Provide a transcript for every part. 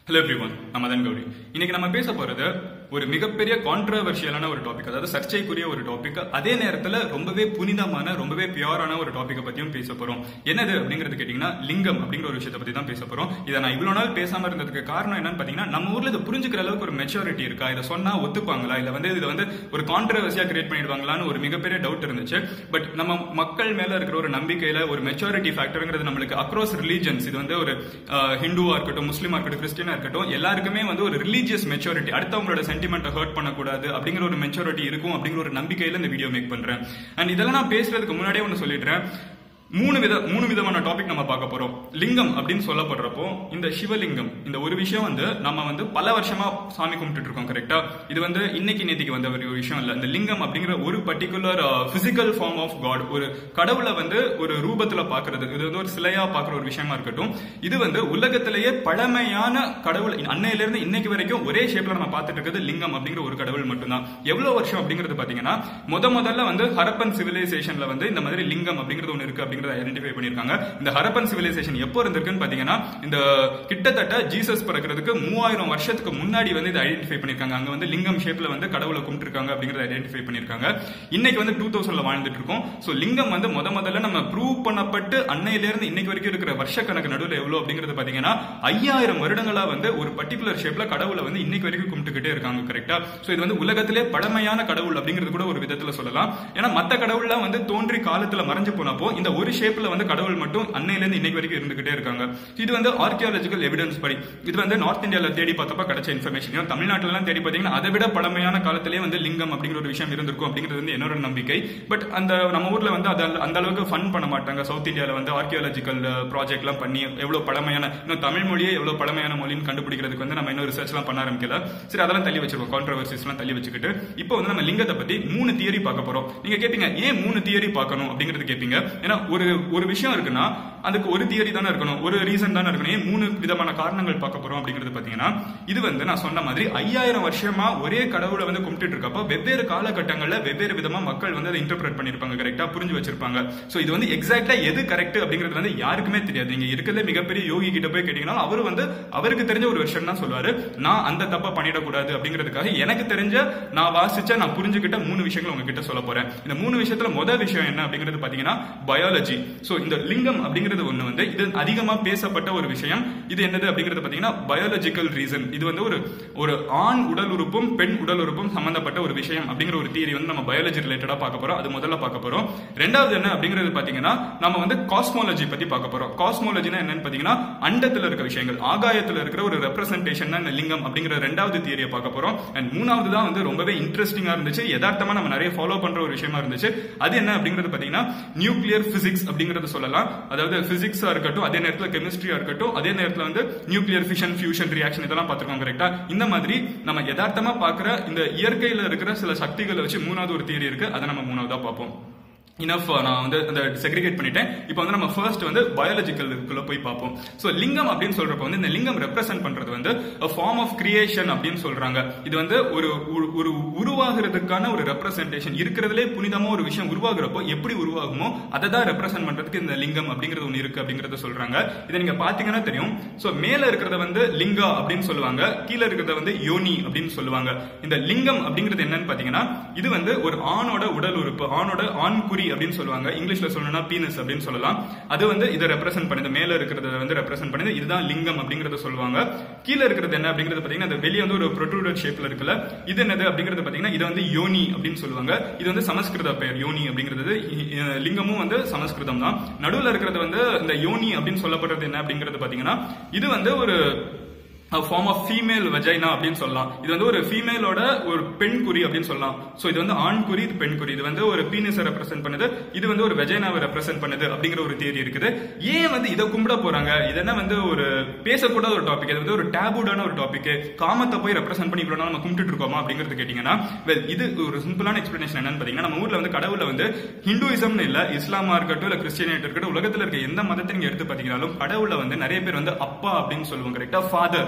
hello everyone நான் மதன் கௌரி இன்னைக்கு நம்ம பேச போறது ஒரு மிகப்பெரிய கான்ட்ரவர்ஷியலான ஒரு டாபிக் அதாவது சர்ச்சைக்குரிய ஒரு டாபிக் அதே நேரத்துல ரொம்பவே புனிதமான ரொம்பவே பியூரான ஒரு டாபிக்கை பத்தியும் பேச போறோம் என்னது அப்படிங்கிறது கேட்டீங்கன்னா லிங்கம் அப்படிங்கிற ஒரு விஷயத்தை பத்தி தான் பேச போறோம் இதை நான் இவ்வளவு நாள் பேசாம இருந்ததுக்கு காரணம் என்னன்னு பாத்தீங்கன்னா நம்ம ஊர்ல இதை புரிஞ்சுக்கிற அளவுக்கு ஒரு மெச்சூரிட்டி இருக்கா இதை சொன்னா ஒத்துப்பாங்களா இல்ல வந்து இதை வந்து ஒரு கான்ட்ரவர்சியா கிரியேட் பண்ணிடுவாங்களான்னு ஒரு மிகப்பெரிய டவுட் இருந்துச்சு பட் நம்ம மக்கள் மேல இருக்கிற ஒரு நம்பிக்கையில ஒரு மெச்சூரிட்டி ஃபேக்டருங்கிறது நம்மளுக்கு அக்ராஸ் ரிலீஜன்ஸ் இது வந்து ஒரு அஹ், ஹிந்துவா இருக்கட்டும் முஸ்லீமா இருக்கட்டும் கிறிஸ்டியனா இருக்கட்டும் எல்லாருக்குமே வந்து ஒரு ரிலீஜியஸ் மெச்சூரிட்டி அடுத்தவங்களோட சென்டிமெண்ட்டை ஹர்ட் பண்ணக்கூடாது அப்படிங்கிற ஒரு மெச்சூரிட்டி இருக்கும் அப்படிங்கிற ஒரு நம்பிக்கையில இந்த வீடியோ மேக் பண்றேன் அண்ட் இதெல்லாம் நான் பேசுறதுக்கு முன்னாடியே ஒன்று சொல்லிடுறேன் மூணு வித மூணு விதமான டாபிக் நம்ம பார்க்க போறோம் லிங்கம் அப்படின்னு சொல்லப்படுறப்போ இந்த சிவலிங்கம் இந்த ஒரு விஷயம் வந்து நம்ம வந்து பல வருஷமா சாமி கும்பிட்டுட்டு இருக்கோம் கரெக்டா இது வந்து இன்னைக்கு நேத்திக்கு வந்த ஒரு விஷயம் இல்ல இந்த லிங்கம் அப்படிங்கிற ஒரு particular physical form of god ஒரு கடவுளை வந்து ஒரு ரூபத்துல பாக்குறது இது வந்து ஒரு சிலையா பாக்குற ஒரு விஷயமா இருக்கட்டும் இது வந்து உலகத்திலேயே பழமையான கடவுள் அன்னையில இருந்து இன்னைக்கு வரைக்கும் ஒரே ஷேப்ல நம்ம பார்த்துட்டு இருக்கிறது லிங்கம் அப்படிங்கிற ஒரு கடவுள் மட்டும்தான் எவ்வளவு வருஷம் அப்படிங்கிறது பாத்தீங்கன்னா முத முதல்ல வந்து ஹரப்பன் சிவிலைசேஷன்ல வந்து இந்த மாதிரி லிங்கம் அப்படிங்கிறது ஒன்று இருக்கு அப்படிங்கறத ஐடென்டிஃபை பண்ணிருக்காங்க இந்த ஹரப்பன் சிவிலைசேஷன் எப்போ இருந்திருக்குன்னு பாத்தீங்கன்னா இந்த கிட்டத்தட்ட ஜீசஸ் பிறக்கிறதுக்கு மூவாயிரம் வருஷத்துக்கு முன்னாடி வந்து இதை ஐடென்டிஃபை பண்ணிருக்காங்க அங்க வந்து லிங்கம் ஷேப்ல வந்து கடவுளை கும்பிட்டுருக்காங்க அப்படிங்கறத ஐடென்டிஃபை பண்ணிருக்காங்க இன்னைக்கு வந்து டூ தௌசண்ட்ல வாழ்ந்துட்டு இருக்கோம் சோ லிங்கம் வந்து முத முதல்ல நம்ம ப்ரூவ் பண்ணப்பட்டு அன்னையில இருந்து இன்னைக்கு வரைக்கும் இருக்கிற வருஷ கணக்கு நடுவில் எவ்வளவு அப்படிங்கறது பாத்தீங்கன்னா ஐயாயிரம் வருடங்களா வந்து ஒரு பர்டிகுலர் ஷேப்ல கடவுளை வந்து இன்னைக்கு வரைக்கும் கும்பிட்டுக்கிட்டே இருக்காங்க கரெக்டா சோ இது வந்து உலகத்திலே பழமையான கடவுள் அப்படிங்கிறது கூட ஒரு விதத்துல சொல்லலாம் ஏன்னா மத்த கடவுள்லாம் வந்து தோன்றி காலத்துல மறைஞ்சு போனப்போ இந்த ஒரு ஷேப்ல வந்து கடவுள் மட்டும் அன்னையில இருந்து இன்னைக்கு வரைக்கும் இருந்துகிட்டே இருக்காங்க இது வந்து ஆர்கியாலஜிக்கல் எவிடன்ஸ் படி இது வந்து நார்த் இந்தியால தேடி பார்த்தப்ப கிடைச்ச இன்ஃபர்மேஷன் தமிழ்நாட்டுல எல்லாம் தேடி பார்த்தீங்கன்னா அதை விட பழமையான காலத்திலேயே வந்து லிங்கம் அப்படிங்கிற ஒரு விஷயம் இருந்திருக்கும் அப்படிங்கிறது வந்து என்னோட நம்பிக்கை பட் அந்த நம்ம ஊர்ல வந்து அது அந்த- அந்த அளவுக்கு ஃபன் பண்ண மாட்டாங்க சவுத் இந்தியால வந்து ஆர்கியாலஜிக்கல் ப்ராஜெக்ட் எல்லாம் பண்ணி எவ்வளவு பழமையான இன்னும் தமிழ் மொழியே எவ்வளவு பழமையான மொழின்னு கண்டுபிடிக்கிறதுக்கு வந்து நம்ம இன்னும் ரிசர்ச் எல்லாம் பண்ண ஆரம்பிக்கல சரி அதெல்லாம் தள்ளி வச்சிருக்கோம் கான்ட்ரவர்சிஸ் எல்லாம் தள்ளி வச்சுக்கிட்டு இப்போ வந்து நம்ம லிங்கத்தை பத்தி மூணு தியரி பார்க்க போறோம் நீங்க கேப்பீங்க ஏன் மூணு தியரி பார்க்கணும் அப்படிங்கிறது கேப்பீங்க ஏன்னா ஒரு ஒரு விஷயம் இருக்குன்னா அதுக்கு ஒரு தியரி தானே இருக்கணும் ஒரு ரீசன் தானே இருக்கணும் ஏன் மூணு விதமான காரணங்கள் பார்க்க போறோம் அப்படிங்கிறது பாத்தீங்கன்னா இது வந்து நான் சொன்ன மாதிரி ஐயாயிரம் வருஷமா ஒரே கடவுளை வந்து கும்பிட்டு இருக்கப்போ வெவ்வேறு காலகட்டங்கள்ல வெவ்வேறு விதமா மக்கள் வந்து அதை இன்டர்பிரட் பண்ணிருப்பாங்க கரெக்டா புரிஞ்சு வச்சிருப்பாங்க சோ இது வந்து எக்ஸாக்டா எது கரெக்ட் அப்படிங்கிறது வந்து யாருக்குமே தெரியாது நீங்க இருக்கிறதுல மிகப்பெரிய யோகி கிட்ட போய் கேட்டீங்கன்னா அவரு வந்து அவருக்கு தெரிஞ்ச ஒரு விஷயம் தான் சொல்லுவாரு நான் அந்த தப்பை பண்ணிடக்கூடாது அப்படிங்கிறதுக்காக எனக்கு தெரிஞ்ச நான் வாசிச்ச நான் புரிஞ்சுக்கிட்ட மூணு விஷயங்கள் உங்ககிட்ட சொல்ல போறேன் இந்த மூணு விஷயத்துல முதல் விஷயம் என்ன அப்படிங்கிறது பாத்தீங்கன்னா பயாலஜி சோ இந்த லிங்கம் அப்படிங்கிறது ஒண்ணு வந்து இது அதிகமா பேசப்பட்ட ஒரு விஷயம் இது என்னது அப்படிங்கிறது பாத்தீங்கன்னா பயாலஜிக்கல் ரீசன் இது வந்து ஒரு ஒரு ஆண் உடல் உறுப்பும் பெண் உடல் உறுப்பும் சம்பந்தப்பட்ட ஒரு விஷயம் அப்படிங்கிற ஒரு தியரி வந்து நம்ம பயாலஜி ரிலேட்டடா பார்க்க போறோம் அது முதல்ல பார்க்க போறோம் ரெண்டாவது என்ன அப்படிங்கிறது பாத்தீங்கன்னா நம்ம வந்து காஸ்மாலஜி பத்தி பார்க்க போறோம் காஸ்மாலஜினா என்னன்னு பாத்தீங்கன்னா அண்டத்துல இருக்க விஷயங்கள் ஆகாயத்துல இருக்கிற ஒரு ரெப்ரசன்டேஷன் தான் இந்த லிங்கம் அப்படிங்கிற ரெண்டாவது தியரியை பார்க்க போறோம் அண்ட் மூணாவது தான் வந்து ரொம்பவே இன்ட்ரெஸ்டிங்கா இருந்துச்சு யதார்த்தமா நம்ம நிறைய ஃபாலோ பண்ற ஒரு விஷயமா இருந்துச்சு அது என்ன அப்படிங்கிறது பாத்தீங்கன்னா நியூக்ளியர் பிசிக்ஸ் அப்படிங்கறது சொல்லலாம் அதாவது பிசிக்ஸா இருக்கட்டும் அதே நேரத்துல கெமிஸ்ட்ரியா இருக்கட்டும் அதே நேரத்துல வந்து நியூக்ளியர் ஃபிஷன் ஃபியூஷன் ரியாக்ஷன் இதெல்லாம் பார்த்திருக்கோம் கரெக்டா இந்த மாதிரி நம்ம யதார்த்தமா பார்க்குற இந்த இயற்கையில இருக்கிற சில சக்திகளை வச்சு மூணாவது ஒரு தியரி இருக்கு அதை நம்ம மூணாவதா பார்ப்போம் இனஃப் நான் வந்து அந்த செக்ரிகேட் பண்ணிட்டேன் இப்போ வந்து நம்ம ஃபர்ஸ்ட் வந்து பயாலஜிக்கலுக்குள்ள போய் பார்ப்போம் ஸோ லிங்கம் அப்படின்னு சொல்றப்ப வந்து இந்த லிங்கம் ரெப்ரசென்ட் பண்றது வந்து ஃபார்ம் ஆஃப் கிரியேஷன் அப்படின்னு சொல்றாங்க இது வந்து ஒரு ஒரு- ஒரு உருவாகிறதுக்கான ஒரு ரெப்ரசன்டேஷன் இருக்கிறதுலே புனிதமா ஒரு விஷயம் உருவாகிறப்போ எப்படி உருவாகுமோ அதை தான் ரெப்ரசென்ட் பண்றதுக்கு இந்த லிங்கம் அப்படிங்கிறது ஒன்று இருக்கு அப்படிங்கறத சொல்றாங்க இதை நீங்க பாத்தீங்கன்னா தெரியும் ஸோ மேல இருக்கிறத வந்து லிங்கா அப்படின்னு சொல்லுவாங்க கீழே இருக்கிறத வந்து யோனி அப்படின்னு சொல்லுவாங்க இந்த லிங்கம் அப்படிங்கிறது என்னன்னு பாத்தீங்கன்னா இது வந்து ஒரு ஆணோட உடல் உறுப்பு ஆணோட ஆண் குறி அப்படின்னு சொல்லுவாங்க இங்கிலீஷ்ல சொல்லணும்னா பீனஸ் அப்படின்னு சொல்லலாம் அது வந்து இதை ரெப்ரசென்ட் பண்ணுது மேல இருக்கிறத வந்து ரெப்ரசென்ட் பண்ணுது இதுதான் லிங்கம் அப்படிங்கறத சொல்லுவாங்க கீழே இருக்கிறது என்ன அப்படிங்கறது பாத்தீங்கன்னா அது வெளியே வந்து ஒரு ப்ரொட்ரூடட் ஷேப்ல இருக்குல்ல இது என்னது அப்படிங்கறது பாத்தீங்கன்னா இது வந்து யோனி அப்படின்னு சொல்லுவாங்க இது வந்து சமஸ்கிருத பெயர் யோனி அப்படிங்கிறது இ- இ- லிங்கமும் வந்து சமஸ்கிருதம் தான் நடுவுல இருக்கிறது வந்து இந்த யோனி அப்படின்னு சொல்லப்படுறது என்ன அப்படிங்கிறது பாத்தீங்கன்னா இது வந்து ஒரு ஃபார்ம் ஆஃப் ஃபீமேல் வெஜைனா அப்படின்னு சொல்லலாம் இது வந்து ஒரு ஃபீமேலோட ஒரு பெண் குறி அப்படின்னு சொல்லலாம் சோ இது வந்து ஆண் குறி இது பெண் குறி இது வந்து ஒரு பீனிஸை ரெப்ரசென்ட் பண்ணுது இது வந்து ஒரு வெஜைனாவை ரெப்ரசென்ட் பண்ணுது அப்படிங்கிற ஒரு தியரி இருக்குது ஏன் வந்து இதை கும்பிட போறாங்க இது என்ன வந்து ஒரு பேசக்கூடாத ஒரு டாபிக் இது வந்து ஒரு டேபூடான ஒரு டாபிக் காமத்தை போய் ரெப்ரசென்ட் பண்ணி இவ்வளவு நாள் நம்ம கும்பிட்டு இருக்கோமா அப்படிங்கிறது கேட்டீங்கன்னா வெல் இது ஒரு சிம்பிளான எக்ஸ்பிளனேஷன் என்னன்னு பாத்தீங்கன்னா நம்ம ஊர்ல வந்து கடவுளை வந்து ஹிந்துயிசம்னு இல்ல இஸ்லாமா இருக்கட்டும் இல்ல கிறிஸ்டியனிட்டி இருக்கட்டும் உலகத்துல இருக்க எந்த மதத்தை நீங்க எடுத்து பாத்தீங்கன்னாலும் கடவுளை வந்து நிறைய பேர் வந்து அப்பா அப்படின்னு சொல்லுவாங்க கரெக்டா ஃபாதர்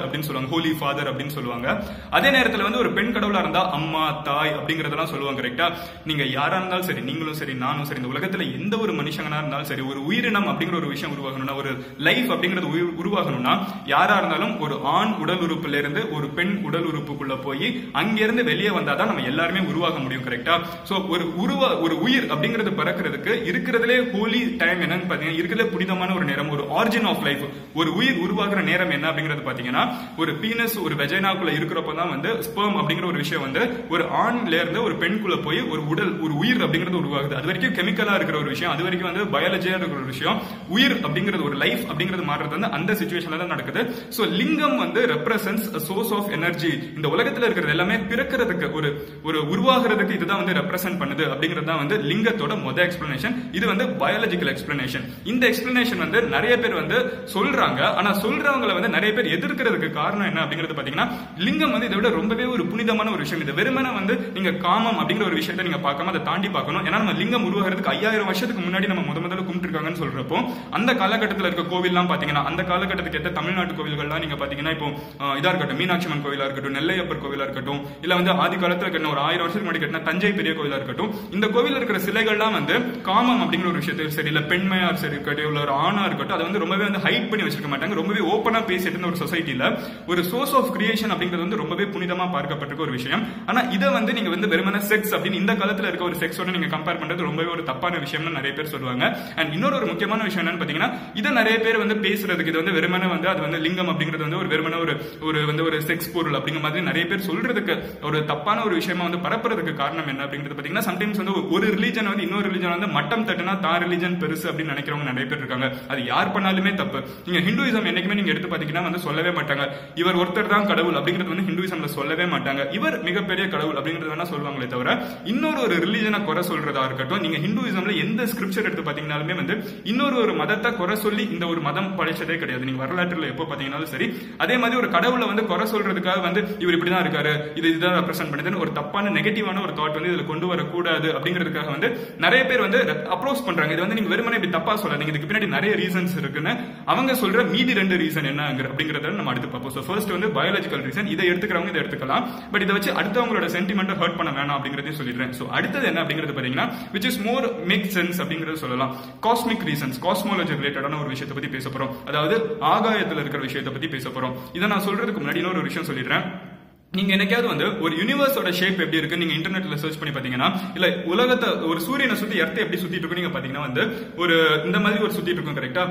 அப்படின்னு சொல்லுவாங்க ஹோலி ஃபாதர் அப்படின்னு சொல்லுவாங்க அதே நேரத்துல வந்து ஒரு பெண் கடவுளா இருந்தா அம்மா தாய் அப்படிங்கறதெல்லாம் சொல்லுவாங்க கரெக்டா நீங்க யாரா இருந்தாலும் சரி நீங்களும் சரி நானும் சரி இந்த உலகத்துல எந்த ஒரு மனுஷங்கனா இருந்தாலும் சரி ஒரு உயிரினம் அப்படிங்கிற ஒரு விஷயம் உருவாகணும்னா ஒரு லைஃப் அப்படிங்கிறது உயிர் உருவாகணும்னா யாரா இருந்தாலும் ஒரு ஆண் உடல் உறுப்புல இருந்து ஒரு பெண் உடல் உறுப்புக்குள்ள போய் அங்கிருந்து வெளியே வந்தாதான் நம்ம எல்லாருமே உருவாக முடியும் கரெக்டா சோ ஒரு உருவா ஒரு உயிர் அப்படிங்கிறது பிறக்கிறதுக்கு இருக்கிறதுலே ஹோலி டைம் என்னன்னு பாத்தீங்கன்னா இருக்கிறதுல புனிதமான ஒரு நேரம் ஒரு ஆரிஜின் ஆஃப் லைஃப் ஒரு உயிர் உருவாகிற நேரம் என்ன அப்படிங்கிறது பாத்தீங்கன்னா ஒரு பீனஸ் ஒரு வெஜைனாக்குள்ள இருக்கிறப்ப தான் வந்து ஸ்பெர்ம் அப்படிங்கிற ஒரு விஷயம் வந்து ஒரு ஆண்ல இருந்து ஒரு பெண்குள்ள போய் ஒரு உடல் ஒரு உயிர் அப்படிங்கிறது உருவாகுது அது வரைக்கும் கெமிக்கலா இருக்கிற ஒரு விஷயம் அது வரைக்கும் வந்து பயாலஜியா இருக்கிற ஒரு விஷயம் உயிர் அப்படிங்கிறது ஒரு லைஃப் அப்படிங்கிறது மாறுறது வந்து அந்த சுச்சுவேஷன்ல தான் நடக்குது சோ லிங்கம் வந்து ரெப்ரசன்ஸ் சோர்ஸ் ஆஃப் எனர்ஜி இந்த உலகத்துல இருக்கிறது எல்லாமே பிறக்கிறதுக்கு ஒரு ஒரு உருவாகிறதுக்கு இதுதான் வந்து ரெப்ரசென்ட் பண்ணுது அப்படிங்கிறது தான் வந்து லிங்கத்தோட மொத எக்ஸ்பிளனேஷன் இது வந்து பயாலஜிக்கல் எக்ஸ்பிளனேஷன் இந்த எக்ஸ்பிளனேஷன் வந்து நிறைய பேர் வந்து சொல்றாங்க ஆனா சொல்றவங்களை வந்து நிறைய பேர் எதிர்க்கிறதுக்கு காரணம் என்ன அப்படிங்கிறது பாத்தீங்கன்னா லிங்கம் வந்து இதை விட ரொம்பவே ஒரு புனிதமான ஒரு விஷயம் இது வெறுமனே வந்து நீங்க காமம் அப்படிங்கிற ஒரு விஷயத்தை நீங்க பார்க்காம அதை தாண்டி பார்க்கணும் ஏன்னா நம்ம லிங்கம் உருவாகிறதுக்கு ஐயாயிரம் வருஷத்துக்கு முன்னாடி நம்ம முத முதல்ல கும்பிட்டுருக்காங்கன்னு சொல்றப்போ அந்த காலகட்டத்தில் இருக்க கோவில்லாம் பாத்தீங்கன்னா அந்த காலகட்டத்துக்கு ஏற்ற தமிழ்நாட்டு கோவில்கள்லாம் நீங்க பாத்தீங்கன்னா இப்போ அஹ், இதா இருக்கட்டும் மீனாட்சி அம்மன் கோவிலா இருக்கட்டும் நெல்லையப்பர் கோவிலா இருக்கட்டும் இல்ல வந்து ஆதி காலத்துல கட்டின ஒரு ஆயிரம் வருஷத்துக்கு முன்னாடி கட்டின தஞ்சை பெரிய கோவிலா இருக்கட்டும் இந்த கோவில்ல இருக்கிற சிலைகள்லாம் வந்து காமம் அப்படிங்கிற ஒரு விஷயத்தில் சரி இல்ல பெண்மையா சரி இருக்கட்டும் இல்ல ஒரு ஆணா இருக்கட்டும் அதை வந்து ரொம்பவே வந்து ஹைட் பண்ணி வச்சிருக்க மாட்டாங்க ரொம்பவே ஓப்பனா பேசிட்டு இருந்த ஒரு சொசைட்டில ஒரு சோர்ஸ் ஆஃப் கிரியேஷன் அப்படிங்கிறது வந்து ரொம்பவே புனிதமா பார்க்கப்பட்டிருக்க ஒரு விஷயம் ஆனா இதை வந்து நீங்க வந்து வெறுமன செக்ஸ் அப்படின்னு இந்த காலத்துல இருக்க ஒரு செக்ஸோட நீங்க கம்பேர் பண்றது ரொம்பவே ஒரு தப்பான விஷயம்னு நிறைய பேர் சொல்லுவாங்க அண்ட் இன்னொரு ஒரு முக்கியமான விஷயம் என்னன்னு பாத்தீங்கன்னா இதை நிறைய பேர் வந்து பேசுறதுக்கு இது வந்து வெறுமனே வந்து அது வந்து லிங்கம் அப்படிங்கிறது வந்து ஒரு வெறுமனே ஒரு ஒரு வந்து ஒரு செக்ஸ் பொருள் அப்படிங்கிற மாதிரி நிறைய பேர் சொல்றதுக்கு ஒரு தப்பான ஒரு விஷயமா வந்து பரப்புறதுக்கு காரணம் என்ன அப்படிங்கிறது பாத்தீங்கன்னா சம்டைம்ஸ் வந்து ஒரு ரிலீஜன் வந்து இன்னொரு ரிலீஜன் வந்து மட்டம் தட்டுனா தான் ரிலீஜன் பெருசு அப்படின்னு நினைக்கிறவங்க நிறைய பேர் இருக்காங்க அது யார் பண்ணாலுமே தப்பு நீங்க ஹிந்துயிசம் என்னைக்குமே நீங்க எடுத்து பாத்தீங்கன்னா வந்து சொல்லவே மாட்டாங்க இவர் ஒருத்தர் தான் கடவுள் அப்படிங்கிறது வந்து ஹிந்துயிசம்ல சொல்லவே மாட்டாங்க இவர் மிகப்பெரிய கடவுள் அப்படிங்கிறது வேணா சொல்லுவாங்களே தவிர இன்னொரு ஒரு ரிலீஜனை குறை சொல்றதா இருக்கட்டும் நீங்க ஹிந்துயிசம்ல எந்த ஸ்கிரிப்சர் எடுத்து பாத்தீங்கன்னாலுமே வந்து இன்னொரு ஒரு மதத்தை குறை சொல்லி இந்த ஒரு மதம் படைச்சதே கிடையாது நீங்க வரலாற்றுல எப்போ பாத்தீங்கன்னாலும் சரி அதே மாதிரி ஒரு கடவுளை வந்து குறை சொல்றதுக்காக வந்து இவர் இப்படிதான் இருக்காரு இது இதுதான் ரெப்ரசென்ட் பண்ணுதுன்னு ஒரு தப்பான நெகட்டிவான ஒரு தாட் வந்து இதுல கொண்டு வரக்கூடாது அப்படிங்கிறதுக்காக வந்து நிறைய பேர் வந்து அப்ரோச் பண்றாங்க இது வந்து நீங்க வெறுமனே இப்படி தப்பா சொல்லாதீங்க இதுக்கு பின்னாடி நிறைய ரீசன்ஸ் இருக்குன்னு அவங்க சொல்ற மீதி ரெண்டு ரீசன் என்ன அப்படிங்கறத நம்ம அடுத்து பார்ப்போம் ஸோ ஃபர்ஸ்ட் வந்து பயாலஜிக்கல் ரீசன் இதை எடுத்துக்கிறவங்க இதை எடுத்துக்கலாம் பட் இதை வச்சு அடுத்தவங்களோட சென்டிமெண்ட்டை ஹர்ட் பண்ண வேணாம் அப்படிங்கறதையும் சொல்லிடுறேன் ஸோ அடுத்தது என்ன அப்படிங்கிறது பாத்தீங்கன்னா which is more make sense அப்படிங்கறது சொல்லலாம் காஸ்மிக் ரீசன்ஸ் காஸ்மாலஜி ரிலேட்டடான ஒரு விஷயத்தை பத்தி பேச போறோம் அதாவது ஆகாயத்துல இருக்கிற விஷயத்தை பத்தி பேச போறோம் இதை நான் சொல்றதுக்கு முன்னாடி இன்னொரு ஒரு விஷயம் சொல்லிடுறேன் நீங்க என்னைக்காவது வந்து ஒரு யூனிவர்ஸோட ஷேப் எப்படி இருக்கு நீங்க இன்டர்நெட்ல சர்ச் பண்ணி பாத்தீங்கன்னா இல்ல உலகத்தை ஒரு சூரியனை சுத்தி எர்த்தை எப்படி சுத்திட்டு இருக்கும் நீங்க பாத்தீங்கன்னா வந்து ஒரு இந்த மாதிரி ஒரு சுத்திட்டு இருக்கும் கரெக்டா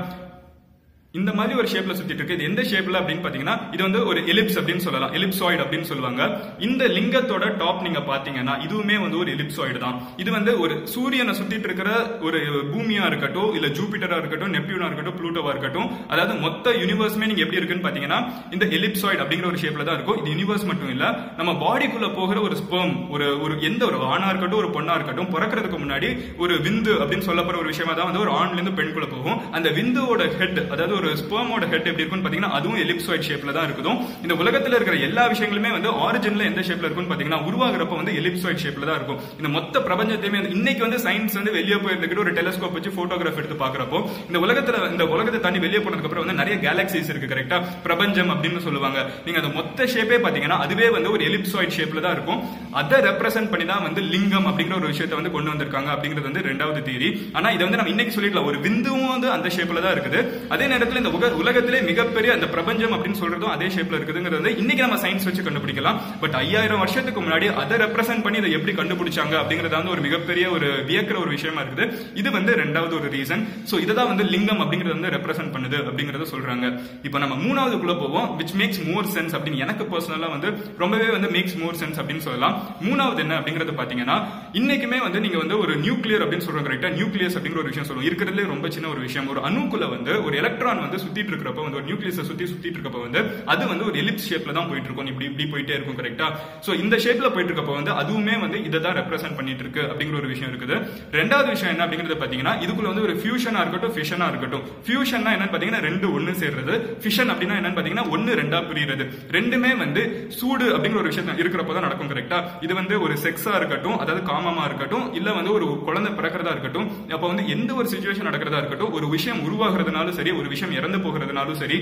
இந்த மாதிரி ஒரு ஷேப்ல சுத்திட்டு இருக்கு இது எந்த ஷேப்ல அப்படின்னு பாத்தீங்கன்னா இது வந்து ஒரு எலிப்ஸ் அப்படின்னு சொல்லலாம் எலிப்சாய்டு அப்படின்னு சொல்லுவாங்க இந்த லிங்கத்தோட டாப் நீங்க பாத்தீங்கன்னா இதுவுமே வந்து ஒரு எலிப்சாய்டு தான் இது வந்து ஒரு சூரியனை சுத்திட்டு இருக்கிற ஒரு பூமியா இருக்கட்டும் இல்ல ஜூபிட்டரா இருக்கட்டும் நெப்டியூனா இருக்கட்டும் ப்ளூட்டோவா இருக்கட்டும் அதாவது மொத்த யூனிவர்ஸ்மே நீங்க எப்படி இருக்குன்னு பாத்தீங்கன்னா இந்த எலிப்சாய்டு அப்படிங்கிற ஒரு ஷேப்ல தான் இருக்கும் இது யூனிவர்ஸ் மட்டும் இல்ல நம்ம பாடிக்குள்ள போகிற ஒரு ஸ்பெர்ம் ஒரு ஒரு எந்த ஒரு ஆணா இருக்கட்டும் ஒரு பொண்ணா இருக்கட்டும் பிறக்கிறதுக்கு முன்னாடி ஒரு விந்து அப்படின்னு சொல்லப்படுற ஒரு விஷயமா தான் வந்து ஒரு ஆண்ல இருந்து பெண்குள்ள போகும் அந்த விந்துவோட ஹெட் அதாவது ஒரு ஸ்பெர்மோட ஹெட் எப்படி இருக்கும்னு பாத்தீங்கன்னா அதுவும் எலிப்சாய்ட் ஷேப்ல தான் இருக்கும் இந்த உலகத்துல இருக்கிற எல்லா விஷயங்களுமே வந்து ஆரிஜின்ல எந்த ஷேப்ல இருக்கும்னு பாத்தீங்கன்னா உருவாகிறப்ப வந்து எலிப்சாய்ட் ஷேப்ல தான் இருக்கும் இந்த மொத்த பிரபஞ்சத்தையுமே வந்து இன்னைக்கு வந்து சயின்ஸ் வந்து வெளியே போயிருந்துக்கிட்டு ஒரு டெலஸ்கோப் வச்சு போட்டோகிராஃப் எடுத்து பாக்குறப்போ இந்த உலகத்துல இந்த உலகத்தை தாண்டி வெளியே போனதுக்கு அப்புறம் வந்து நிறைய கேலக்சிஸ் இருக்கு கரெக்டா பிரபஞ்சம் அப்படின்னு சொல்லுவாங்க நீங்க அந்த மொத்த ஷேப்பே பாத்தீங்கன்னா அதுவே வந்து ஒரு எலிப்சாய்ட் ஷேப்ல தான் இருக்கும் அதை ரெப்ரசென்ட் பண்ணி தான் வந்து லிங்கம் அப்படிங்கிற ஒரு விஷயத்தை வந்து கொண்டு வந்திருக்காங்க அப்படிங்கிறது வந்து ரெண்டாவது தேதி ஆனா இதை வந்து நம்ம இன்னைக்கு சொல்லிடலாம் ஒரு விந்துவும் வந்து அந்த ஷேப்ல தான் இருக்குது அதே நேரத்துல இந்த உக- உலகத்திலே மிகப்பெரிய அந்த பிரபஞ்சம் அப்படின்னு சொல்றதும் அதே ஷேப்ல இருக்குதுங்கிறது வந்து இன்னைக்கு நம்ம சயின்ஸ் வச்சு கண்டுபிடிக்கலாம் பட் ஐயாயிரம் வருஷத்துக்கு முன்னாடி அதை ரெப்ரசென்ட் பண்ணி இதை எப்படி கண்டுபிடிச்சாங்க அப்படிங்கறது வந்து ஒரு மிகப்பெரிய ஒரு வியக்கிற ஒரு விஷயமா இருக்குது இது வந்து ரெண்டாவது ஒரு ரீசன் சோ இதுதான் வந்து லிங்கம் அப்படிங்கறது வந்து ரெப்ரசென்ட் பண்ணுது அப்படிங்கறத சொல்றாங்க இப்போ நம்ம மூணாவதுக்குள்ள போவோம் விச் மேக்ஸ் மோர் சென்ஸ் அப்படின்னு எனக்கு பர்சனலா வந்து ரொம்பவே வந்து மேக்ஸ் மோர் சென்ஸ் அப்படின்னு சொல்லலாம் மூணாவது என்ன அப்படிங்கறது பாத்தீங்கன்னா இன்னைக்குமே வந்து நீங்க வந்து ஒரு நியூக்ளியர் அப்படின்னு சொல்றோம் கரெக்டா நியூக்ளியஸ் அப்படிங்கிற ஒரு விஷயம் சொல்லுவோம் இருக்கிறதுலே ரொம்ப சின்ன ஒரு விஷயம் ஒரு அணுக்குள்ள வந்து ஒரு எலக்ட்ரான் வந்து சுத்திட்டு இருக்கிறப்ப வந்து ஒரு நியூக்ளியஸை சுத்தி சுத்திட்டு இருக்கப்ப வந்து அது வந்து ஒரு எலிப்ஸ் ஷேப்ல தான் போயிட்டு இருக்கும் இப்படி இப்படி போயிட்டே இருக்கும் கரெக்டா சோ இந்த ஷேப்ல போயிட்டு இருக்கப்ப வந்து அதுவுமே வந்து இதை தான் ரெப்ரசென்ட் பண்ணிட்டு இருக்கு அப்படிங்கிற ஒரு விஷயம் இருக்குது ரெண்டாவது விஷயம் என்ன அப்படிங்கறது பாத்தீங்கன்னா இதுக்குள்ள வந்து ஒரு ஃபியூஷனா இருக்கட்டும் ஃபிஷனா இருக்கட்டும் ஃபியூஷன்னா என்னன்னு பாத்தீங்கன்னா ரெண்டு ஒண்ணு சேர்றது ஃபிஷன் அப்படின்னா என்னன்னு பாத்தீங்கன்னா ஒண்ணு ரெண்டா பிரியுறது ரெண்டுமே வந்து சூடு அப்படிங்கிற ஒரு விஷயம் இருக்கிறப்ப தான் நடக்கும் கரெக்டா இது வந்து ஒரு செக்ஸா இருக்கட்டும் அதாவது காமமா இருக்கட்டும் இல்ல வந்து ஒரு குழந்தை பிறக்கிறதா இருக்கட்டும் அப்ப வந்து எந்த ஒரு சுச்சுவேஷன் நடக்கிறதா இருக்கட்டும் ஒரு விஷயம் உருவாகிறதுனாலும் சரி ஒரு விஷயம் இறந்து போகிறதுனாலும் சரி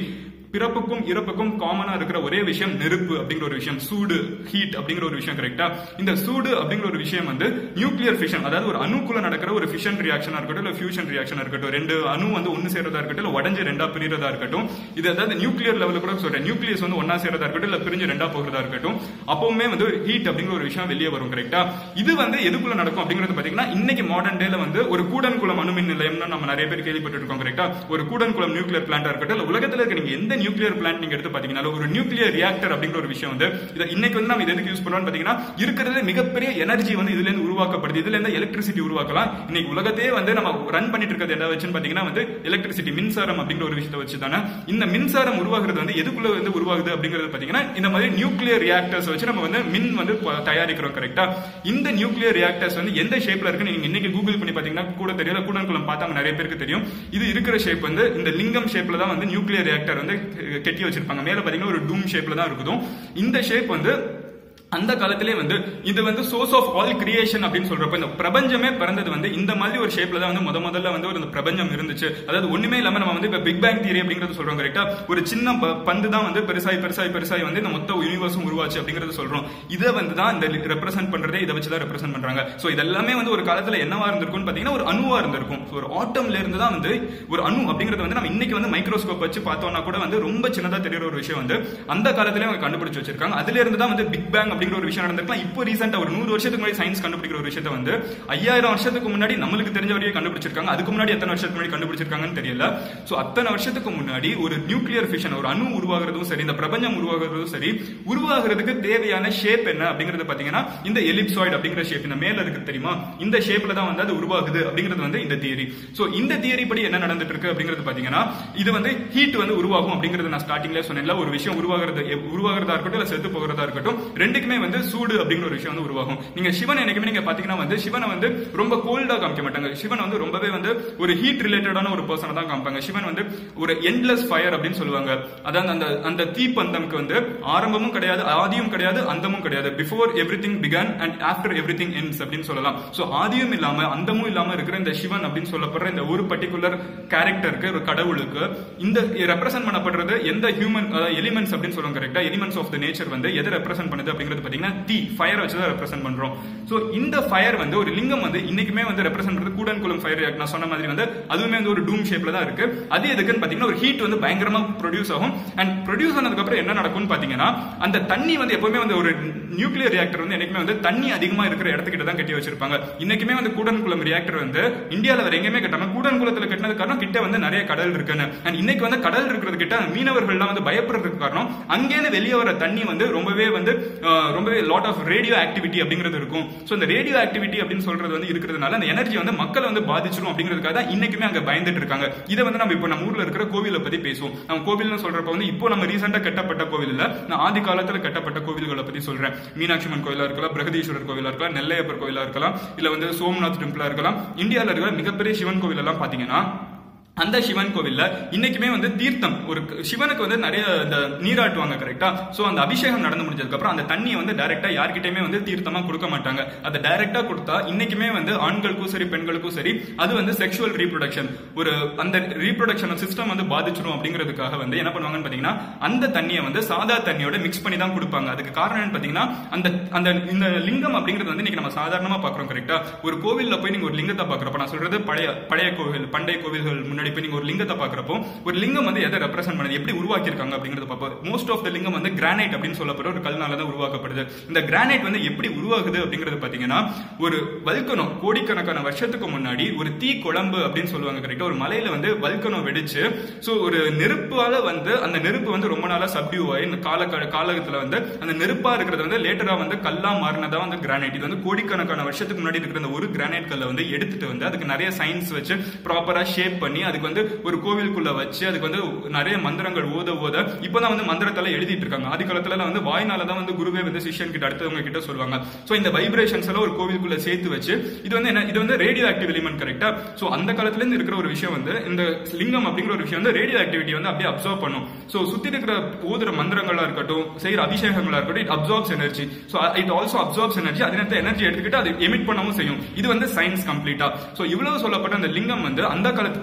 பிறப்புக்கும் இறப்புக்கும் காமனா இருக்கிற ஒரே விஷயம் நெருப்பு அப்படிங்கிற ஒரு விஷயம் சூடு ஹீட் அப்படிங்கிற ஒரு விஷயம் கரெக்டா இந்த சூடு அப்படிங்கிற ஒரு விஷயம் வந்து நியூக்ளியர் ஃபிஷன் அதாவது ஒரு அணுக்குள்ள நடக்கிற ஒரு ஃபிஷன் ரியாக்ஷனா இருக்கட்டும் இல்ல ஃபியூஷன் ரியாக்ஷனா இருக்கட்டும் ரெண்டு அணு வந்து ஒன்னு சேர்றதா இருக்கட்டும் இல்ல உடஞ்சு ரெண்டா பிரியறதா இருக்கட்டும் இது அதாவது நியூக்ளியர் லெவலில் கூட சொல்றேன் நியூக்ளியஸ் வந்து ஒன்னா சேர்றதா இருக்கட்டும் இல்ல பிரிஞ்சு ரெண்டா போகிறதா இருக்கட்டும் அப்பவுமே வந்து ஹீட் அப்படிங்கிற ஒரு விஷயம் வெளியே வரும் கரெக்டா இது வந்து எதுக்குள்ள நடக்கும் அப்படிங்கிறது பாத்தீங்கன்னா இன்னைக்கு மாடர்ன் டேல வந்து ஒரு கூடன்குளம் அணுமின் நிலையம்னு நம்ம நிறைய பேர் கேள்விப்பட்டு இருக்கோம் கரெக்டா ஒரு கூடன்குளம் நியூக்ளியர் பிளான்டா இருக்கட்டும் இல்ல உலகத்துல இருக்க நீங்க எந்த நியூக்ளியர் பிளான்ட் நீங்க எடுத்து பாத்தீங்கன்னா ஒரு நியூக்ளியர் ரியாக்டர் அப்படிங்கிற ஒரு விஷயம் வந்து இதை இன்னைக்கு வந்து நம்ம இதை எதுக்கு யூஸ் பண்றோம்னு பாத்தீங்கன்னா இருக்கிறதுல மிகப்பெரிய எனர்ஜி வந்து இதுல இருந்து உருவாக்கப்படுது இதுல இருந்து எலக்ட்ரிசிட்டி உருவாக்கலாம் இன்னைக்கு உலகத்தையே வந்து நம்ம ரன் பண்ணிட்டு இருக்கிறது என்ன வச்சுன்னு பாத்தீங்கன்னா வந்து எலக்ட்ரிசிட்டி மின்சாரம் அப்படிங்கிற ஒரு விஷயத்தை வச்சு தானே இந்த மின்சாரம் உருவாகிறது வந்து எதுக்குள்ள வந்து உருவாகுது அப்படிங்கிறது பாத்தீங்கன்னா இந்த மாதிரி நியூக்ளியர் ரியாக்டர்ஸ் வச்சு நம்ம வந்து மின் வந்து ப- தயாரிக்கிறோம் கரெக்டா இந்த நியூக்ளியர் ரியாக்டர்ஸ் வந்து எந்த ஷேப்ல இருக்குன்னு நீங்க இன்னைக்கு கூகுள் பண்ணி பாத்தீங்கன்னா கூட தெரியல கூடன்குளம் பார்த்தாங்க நிறைய பேருக்கு தெரியும் இது இருக்கிற ஷேப் வந்து இந்த லிங்கம் ஷேப்ல தான் வந்து நியூக்ளியர் ரியாக்டர் வந்து அஹ், கெட்டி வச்சிருப்பாங்க மேல பாத்தீங்கன்னா ஒரு டூம் ஷேப்ல தான் இருக்குதும் இந்த ஷேப் வந்து அந்த காலத்திலே வந்து இது வந்து சோர்ஸ் ஆஃப் ஆல் கிரியேஷன் அப்படின்னு சொல்றப்ப இந்த பிரபஞ்சமே பிறந்தது வந்து இந்த மாதிரி ஒரு ஷேப்ல தான் வந்து முத முதல்ல வந்து ஒரு இந்த பிரபஞ்சம் இருந்துச்சு அதாவது ஒண்ணுமே இல்லாம நம்ம வந்து இப்ப பிக் பேங் தியரி அப்படிங்கறது சொல்றோம் கரெக்டா ஒரு சின்ன ப- பந்து தான் வந்து பெருசாய் பெருசாய் பெருசாய் வந்து இந்த மொத்த யூனிவர்ஸும் உருவாச்சு அப்படிங்கறது சொல்றோம் இதை வந்து தான் இந்த ரெப்ரசென்ட் பண்றதே இதை வச்சு தான் ரெப்ரசென்ட் பண்றாங்க சோ இதெல்லாமே வந்து ஒரு காலத்துல என்னவா இருந்திருக்கும்னு பாத்தீங்கன்னா ஒரு அணுவா இருந்திருக்கும் So, ஒரு ஆட்டம்ல இருந்து தான் வந்து ஒரு அணு அப்படிங்கறது வந்து நம்ம இன்னைக்கு வந்து மைக்ரோஸ்கோப் வச்சு பார்த்தோம்னா கூட வந்து ரொம்ப சின்னதா தெரியற ஒரு விஷயம் வந்து அந்த காலத்திலே அவங்க கண்டுபிடிச்சு வச்சிருக்காங்க அதுல இருந்து தான் வந்து பிக் பேங் அப்படிங்கிற ஒரு விஷயம் நடந்திருக்கலாம் இப்போ ரீசெண்டா ஒரு நூறு வருஷத்துக்கு முன்னாடி சயின்ஸ் கண்டுபிடிக்கிற ஒரு விஷயத்தை வந்து ஐயாயிரம் வருஷத்துக்கு முன்னாடி நம்மளுக்கு தெரிஞ்ச வரையும் கண்டுபிடிச்சிருக்காங்க அதுக்கு முன்னாடி எத்தனை வருஷத்துக்கு முன்னாடி கண்டுபிடிச்சிருக்காங்கன்னு தெரியல சோ அத்தனை வருஷத்துக்கு முன்னாடி ஒரு நியூக்ளியர் ஃபிஷன் ஒரு அணு உருவாகிறதும் சரி இந்த பிரபஞ்சம் உருவாகிறதும் சரி உருவாகிறதுக்கு தேவையான ஷேப் என்ன அப்படிங்கறது பாத்தீங்கன்னா இந்த எலிப்சாய்டு அப்படிங்கிற ஷேப் இந்த மேல இருக்கு தெரியுமா இந்த ஷேப்ல தான் வந்து அது உருவாகுது அப்படிங்கிறது வந்து இந்த தியரி சோ இந்த தியரி படி என்ன நடந்துட்டு இருக்கு அப்படிங்கிறது பாத்தீங்கன்னா இது வந்து ஹீட் வந்து உருவாகும் அப்படிங்கறது நான் ஸ்டார்டிங்ல சொன்னேன்ல ஒரு விஷயம் உருவாகிறது எ- உருவாகிறதா இருக்கட்டும் இல்ல செத்து போகிறதா இருக்கட்டும் ரெண்டுக்குமே வந்து சூடு அப்படிங்கிற ஒரு விஷயம் வந்து உருவாகும் நீங்க சிவன் என்னைக்குமே நீங்க பாத்தீங்கன்னா வந்து சிவனை வந்து ரொம்ப கோல்டா காமிக்க மாட்டாங்க சிவன் வந்து ரொம்பவே வந்து ஒரு ஹீட் ரிலேட்டடான ஒரு பர்சனை தான் காமிப்பாங்க சிவன் வந்து ஒரு எண்ட்லெஸ் ஃபயர் அப்படின்னு சொல்லுவாங்க அதாவது அந்த அந்த தீப்பந்தம்க்கு வந்து ஆரம்பமும் கிடையாது ஆதியும் கிடையாது அந்தமும் கிடையாது before everything began and after everything ends அப்படின்னு சொல்லலாம் சோ ஆதியும் இல்லாம அந்தமும் இல்லாம இருக்கிற இந்த சிவன் அப்படின்னு சொல்லப்படுற இந்த ஒரு பர்டிகுலர் கேரக்டருக்கு ஒரு கடவுளுக்கு இந்த ரெப்ரசென்ட் பண்ணப்படுறது எந்த ஹியூமன் எலிமெண்ட்ஸ் அப்படின்னு சொல்லுவாங்க கரெக்டா எலிமெண்ட்ஸ் ஆஃப் த நேச்சர் வந்து எதை ரெப்ரசென்ட் பண்ணுது அப்படிங்கிறது பாத்தீங்கன்னா தீ ஃபயர் வச்சு தான் ரெப்ரசென்ட் பண்றோம் சோ இந்த ஃபயர் வந்து ஒரு லிங்கம் வந்து இன்னைக்குமே வந்து ரெப்ரசென்ட் பண்றது கூடன்குளம் ஃபயர் நான் சொன்ன மாதிரி வந்து அதுவுமே வந்து ஒரு டூம் ஷேப்ல தான் இருக்கு அது எதுக்குன்னு பாத்தீங்கன்னா ஒரு ஹீட் வந்து பயங்கரமா ப்ரொடியூஸ் ஆகும் அண்ட் ப்ரொடியூஸ் ஆனதுக்கு அப்புறம் என்ன நடக்கும்னு பாத்தீங்கன்னா அந்த தண்ணி வந்து எப்பவுமே வந்து ஒரு நியூக்ளியர் ரியாக்டர் வந்து என்னைக்குமே வந்து தண்ணி அதிகமா இருக்கிற இடத்துக்கிட்ட தான் கட்டி வச்சிருப்பாங்க இன்னைக்குமே வந்து கூடன்குளம் ரியாக்டர் வந்து இந்தியால வேற எங்கேயுமே கட்டாம கூடன்குளத்துல கட்டினது காரணம் கிட்ட வந்து நிறைய கடல் இருக்குன்னு அண்ட் இன்னைக்கு வந்து கடல் இருக்கிறது கிட்ட மீனவர்கள்லாம் வந்து பயப்படுறதுக்கு காரணம் அங்கேருந்து வெளியே வர தண்ணி வந்து ரொம்பவே வந்து அஹ், ரொம்பவே லாட் ஆஃப் ரேடியோ ஆக்டிவிட்டி அப்படிங்கிறது இருக்கும் சோ இந்த ரேடியோ ஆக்டிவிட்டி அப்படின்னு சொல்றது வந்து இருக்கிறதுனால அந்த எனர்ஜி வந்து மக்களை வந்து பாதிச்சிடும் அப்படிங்கிறதுக்காக தான் இன்னைக்குமே அங்க பயந்துட்டு இருக்காங்க இதை வந்து நம்ம இப்போ நம்ம ஊர்ல இருக்கிற கோவிலை பத்தி பேசுவோம் நம்ம கோவில்னு சொல்றப்ப வந்து இப்போ நம்ம ரீசெண்டா கட்டப்பட்ட கோவில் இல்ல நான் ஆதி காலத்துல கட்டப்பட்ட கோவில்களை பத்தி சொல்றேன் மீனாட்சி அம்மன் கோயிலா இருக்கலாம் பிரகதீஸ்வரர் கோயிலா இருக்கலாம் நெல்லையப்பர் கோயிலா இருக்கலாம் இல்ல வந்து சோம்நாத் டெம்பிளா இருக்கலாம் இந்தியால இருக்கிற மிகப்பெரிய சிவன் கோவில் எல்லாம் பாத்தீங்கன்னா அந்த சிவன் கோவில்ல இன்னைக்குமே வந்து தீர்த்தம் ஒரு க- சிவனுக்கு வந்து நிறைய இந்த நீராட்டுவாங்க கரெக்டா சோ அந்த அபிஷேகம் நடந்து முடிஞ்சதுக்கு அப்புறம் அந்த தண்ணியை வந்து டைரக்டா யார்கிட்டயுமே வந்து தீர்த்தமா கொடுக்க மாட்டாங்க அதை டைரக்டா கொடுத்தா இன்னைக்குமே வந்து ஆண்களுக்கும் சரி பெண்களுக்கும் சரி அது வந்து செக்ஷுவல் ரீப்ரொடக்ஷன் ஒரு அந்த ரீப்ரொடக்ஷன் சிஸ்டம் வந்து பாதிச்சிடும் அப்படிங்கிறதுக்காக வந்து என்ன பண்ணுவாங்கன்னு பாத்தீங்கன்னா அந்த தண்ணியை வந்து சாதா தண்ணியோட மிக்ஸ் பண்ணி தான் கொடுப்பாங்க அதுக்கு காரணம் என்னன்னு பாத்தீங்கன்னா அந்த அந்த இந்த லிங்கம் அப்படிங்கிறது வந்து இன்னைக்கு நம்ம சாதாரணமா பாக்குறோம் கரெக்டா ஒரு கோவில்ல போய் நீங்க ஒரு லிங்கத்தை பாக்குறப்ப நான் சொல்றது பழைய பழைய கோவில் பண்டைய கோவில்கள் முன்னாடி போய் நீங்க ஒரு லிங்கத்தை பாக்குறப்போ ஒரு லிங்கம் வந்து எதை ரெப்ரசென்ட் பண்ணுது எப்படி உருவாக்கியிருக்காங்க அப்படிங்கறத பார்ப்போம் மோஸ்ட் ஆஃப் த லிங்கம் வந்து கிரானைட் அப்படின்னு சொல்லப்படுற ஒரு கல்னால தான் உருவாக்கப்படுது இந்த கிரானைட் வந்து எப்படி உருவாகுது அப்படிங்கறது பாத்தீங்கன்னா ஒரு வல்கனோ கோடிக்கணக்கான வருஷத்துக்கு முன்னாடி ஒரு தீ குழம்பு அப்படின்னு சொல்லுவாங்க கரெக்டா ஒரு மலையில வந்து வல்கனோ வெடிச்சு சோ ஒரு நெருப்பால வந்து அந்த நெருப்பு வந்து ரொம்ப நாளா சப்டியூ ஆகி இந்த கால காலகட்டத்துல வந்து அந்த நெருப்பா இருக்கிறது வந்து லேட்டரா வந்து கல்லா மாறினதா வந்து கிரானைட் இது வந்து கோடிக்கணக்கான வருஷத்துக்கு முன்னாடி இருக்கிற அந்த ஒரு கிரானைட் கல்லை வந்து எடுத்துட்டு வந்து அதுக்கு நிறைய சயின்ஸ் வச்சு ப்ராப்பரா ஷேப் பண்ணி அதுக்கு வந்து ஒரு கோவிலுக்குள்ள வச்சு அதுக்கு வந்து நிறைய மந்திரங்கள் ஓத ஓத இப்பதான் வந்து மந்திரத்தெல்லாம் எழுதிட்டு இருக்காங்க ஆதி காலத்துல வந்து வாய்னால தான் வந்து குருவே வந்து சிஷ்யன் கிட்ட அடுத்தவங்க கிட்ட சொல்லுவாங்க சோ இந்த வைப்ரேஷன்ஸ் எல்லாம் ஒரு கோவிலுக்குள்ள சேர்த்து வச்சு இது வந்து என்ன இது வந்து ரேடியோ ஆக்டிவ் எலிமெண்ட் கரெக்டா சோ அந்த காலத்துல இருந்து இருக்கிற ஒரு விஷயம் வந்து இந்த லிங்கம் அப்படிங்கிற ஒரு விஷயம் வந்து ரேடியோ ஆக்டிவிட்டி வந்து அப்படியே அப்சர்வ் பண்ணும் சோ சுத்தி இருக்கிற ஓதுற மந்திரங்களா இருக்கட்டும் செய்யற அபிஷேகங்களா இருக்கட்டும் it absorbs energy so it also absorbs energy அதே நேரத்தில் எனர்ஜி எடுத்துக்கிட்டு அது எமிட் பண்ணவும் செய்யும் இது வந்து சயின்ஸ் கம்ப்ளீட்டா சோ இவ்வளவு சொல்லப்பட்ட அந்த லிங்கம் வந்து அந்த காலத்து கோடிக்கணக்கான